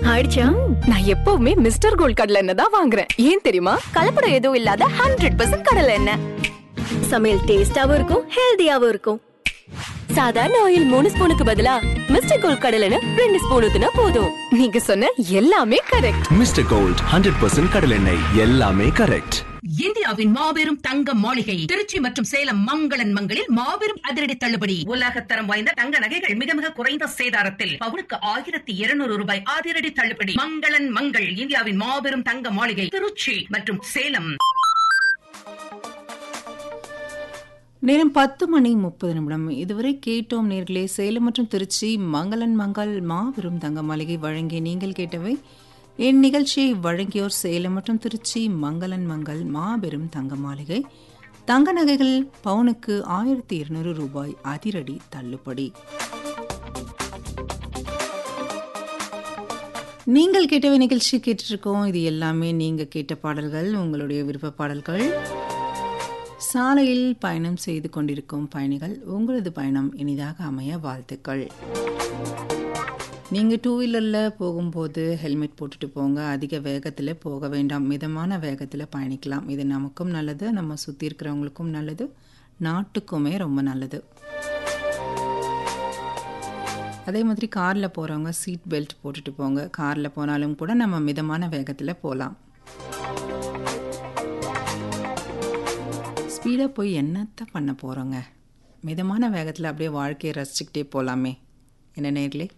ஆயிடுச்சா நான் எப்பவுமே மிஸ்டர் கோல்ட் கடலை எண்ணெய் தான் வாங்குறேன் ஏன் தெரியுமா கலப்படம் எதுவும் இல்லாத ஹண்ட்ரட் பர்சன்ட் கடலை எண்ணெய் சமையல் டேஸ்டாவும் இருக்கும் ஹெல்தியாவும் இருக்கும் சாதாரண ஆயில் மூணு ஸ்பூனுக்கு பதிலா மிஸ்டர் கோல்ட் கடலை எண்ணெய் ரெண்டு ஸ்பூன் ஊத்துனா போதும் நீங்க சொன்ன எல்லாமே correct mister gold hundred percent கடலெண்ணெய் எல்லாமே கரெக்ட் இந்தியாவின் மாபெரும் தங்க மாளிகை திருச்சி மற்றும் சேலம் மங்களன் மங்களில் மாபெரும் அதிரடி தள்ளுபடி உலகத்தரம் வாய்ந்த தங்க நகைகள் மிக மிக குறைந்த சேதாரத்தில் பவுனுக்கு ஆயிரத்தி இருநூறு ரூபாய் அதிரடி தள்ளுபடி மங்களன் மங்கள் இந்தியாவின் மாபெரும் தங்க மாளிகை திருச்சி மற்றும் சேலம் நேரம் பத்து மணி முப்பது நிமிடம் இதுவரை கேட்டோம் நேர்களே சேலம் மற்றும் திருச்சி மங்களன் மங்கள் மாபெரும் தங்க மாளிகை வழங்கிய நீங்கள் கேட்டவை என் நிகழ்ச்சியை வழங்கியோர் சேலம் மற்றும் திருச்சி மங்களன் மங்கள் மாபெரும் தங்க மாளிகை தங்க நகைகள் பவுனுக்கு ஆயிரத்தி இருநூறு ரூபாய் அதிரடி தள்ளுபடி நீங்கள் கேட்டவை நிகழ்ச்சி கேட்டிருக்கோம் இது எல்லாமே நீங்கள் கேட்ட பாடல்கள் உங்களுடைய விருப்ப பாடல்கள் சாலையில் பயணம் செய்து கொண்டிருக்கும் பயணிகள் உங்களது பயணம் இனிதாக அமைய வாழ்த்துக்கள் நீங்கள் டூ வீலரில் போகும்போது ஹெல்மெட் போட்டுட்டு போங்க அதிக வேகத்தில் போக வேண்டாம் மிதமான வேகத்தில் பயணிக்கலாம் இது நமக்கும் நல்லது நம்ம சுற்றி இருக்கிறவங்களுக்கும் நல்லது நாட்டுக்குமே ரொம்ப நல்லது அதே மாதிரி காரில் போகிறவங்க சீட் பெல்ட் போட்டுட்டு போங்க காரில் போனாலும் கூட நம்ம மிதமான வேகத்தில் போகலாம் ஸ்பீடாக போய் என்னத்தை பண்ண போகிறோங்க மிதமான வேகத்தில் அப்படியே வாழ்க்கையை ரசிச்சுக்கிட்டே போகலாமே என்ன நேர்களே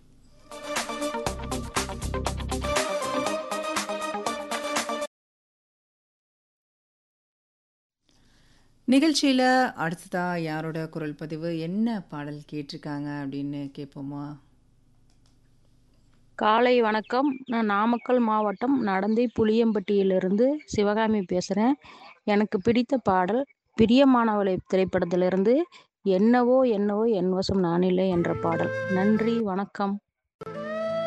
நிகழ்ச்சியில் அடுத்ததாக யாரோட குரல் பதிவு என்ன பாடல் கேட்டிருக்காங்க அப்படின்னு கேட்போமா காலை வணக்கம் நான் நாமக்கல் மாவட்டம் நடந்தை புளியம்பட்டியிலிருந்து சிவகாமி பேசுகிறேன் எனக்கு பிடித்த பாடல் பிரியமானவளை திரைப்படத்திலிருந்து என்னவோ என்னவோ என் வசம் நானில்லை என்ற பாடல் நன்றி வணக்கம்